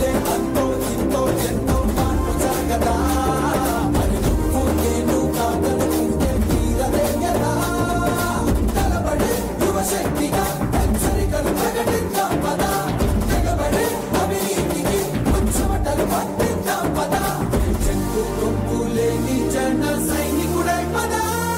ముందే అంతో ఇంతో ఎంతో మార్పు జరగదా మరి నువ్వు నేను కాదనుకుంటే తీరదే కదా తలబడే యువశక్తిగా హెచ్చరికలు ప్రకటిద్దాం పద తెగబడే అవినీతికి ముచ్చమటలు పట్టిద్దాం పద చెక్కు కొమ్ము లేని జన సైనికుడై పద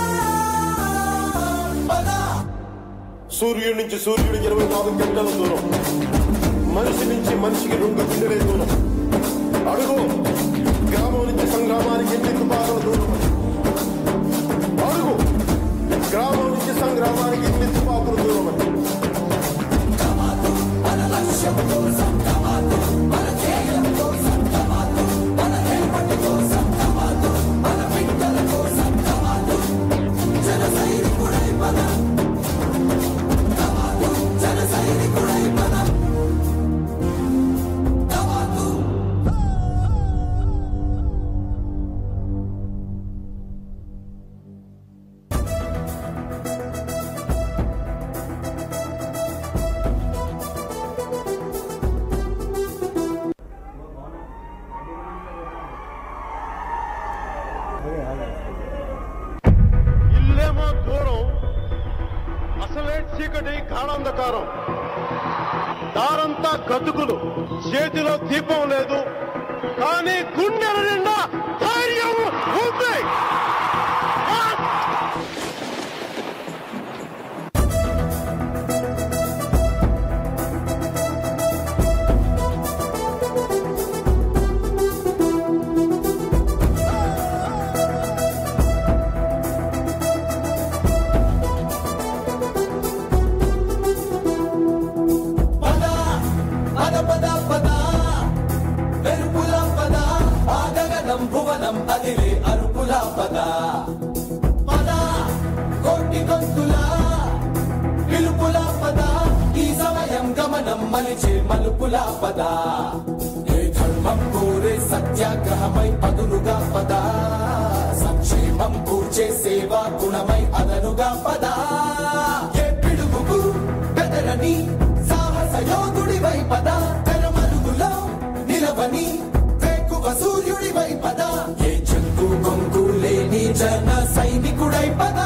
పద సూర్యుడి నుంచి సూర్యుడికి ఇరవై నాలుగు గంటల దూరం మనిషి నుంచి మనిషికి రెండు గుండెలే దూరం అడుగు గ్రామం నుంచి సంగ్రామానికి ఎన్ని తుపాకుల దూరం అడుగు గ్రామం నుంచి సంగ్రామానికి ఎన్ని తుపాకుల దూరం అని మన లక్ష్యం కోసం కమాదు మన ధ్యేయం కోసం కమాదు మన హేపటి కోసం కమాదు మన బిడ్డల కోసం కమాదు జన సైనికుడై పద కమాదు జన సైనికుడై పద కమాదు ఇల్లేమో దూరం అసలే చీకటి గాఢాంధకారం దారంతా గతుకులు చేతిలో దీపం లేదు కానీ గుండెల నిండా ధైర్యం ఉంది ఆ! పద పద పద పద వెరుపుల పద ఆగగనం భువనం అదిలే అరుపుల పద పద కోటి గొంతుల పిలుపుల పద ఈ సమయం గమనం మలిచే మలుపుల పద ఏ ధర్మం కోరే సత్యాగ్రహమై పదులుగా పద సంక్షేమం కూర్చే సేవా గుణమై అదనుగా పద ఏ పిడుగుకు బెదరని సాహస యోధుడివై పద తెరమరుగులో నిలవని వేకువ సూర్యుడివై పద ఏ చెక్కు కొంకు లేని జన సైనికుడై పద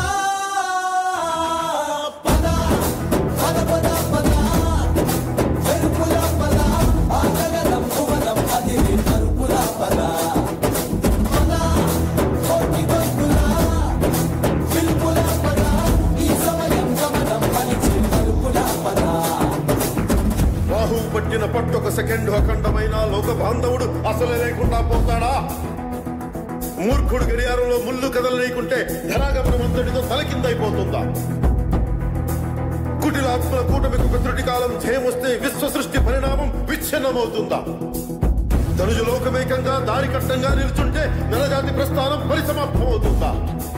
పద పద పద పద వెలుపుల పద ఆగగనం భువనం అది అరుపుల పద పద కోటి గొంతుల పిలుపుల పద ఈ సమయం గమనం మలిచి మలుపుల పద రాహు పట్టిన పట్టొక సెకండ్ అఖండమైన లోక బాంధవుడు అసలు లేకుండా పోతాడా మూర్ఖుడు గడియారంలో ముళ్ళు కదలనీకుంటే ధరాగమనం అంతటితో తలకిందైపోతుందా కుటిలాత్మల కూటమికి పితృటి కాలం ధ్యేయమొస్తే విశ్వ సృష్టి పరిణామం విచ్ఛిన్నమవుతుందా ధనుజు లోకమేకంగా దారి కట్టంగా నిల్చుంటే నలజాతి ప్రస్థానం పరిసమాప్తమవుతుందా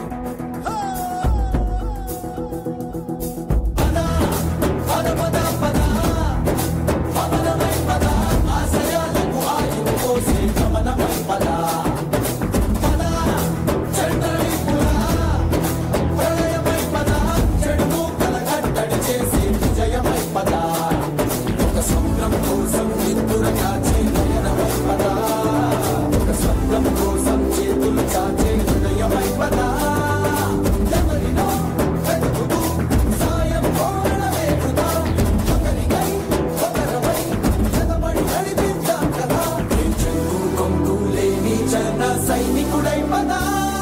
పద పద పద పద పవనమై పద ఆశయాలకు ఆయువు పోసే గమనమై పద పద చంద్రని పుర ప్రళయమై పద చెడు మూకల కట్టడి చేసే విజయమై పద ఒక స్వప్నం కోసం నిద్దుర కాచే నయనమై పద ఒక స్వప్నం కోసం చేతులు చాచే హృదయమై పద ఎవరినో వెతుకుతూ సాయం కోరడమే వృధా ఒకరికై ఒకరమై జతపడి నడిపిద్దాం కదా ఏ చెంగు కొంగు లేని జన సైనికుడై పద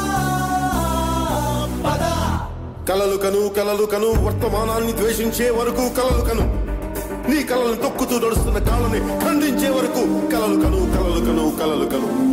పద కలలు కను కలలు కను వర్తమానాన్ని ద్వేషించే వరకు కలలు కను నీ కలలను తొక్కుతూ నడుస్తున్న కాళ్ళని ఖండించే వరకు కలలు కను కలలు కను కలలు కను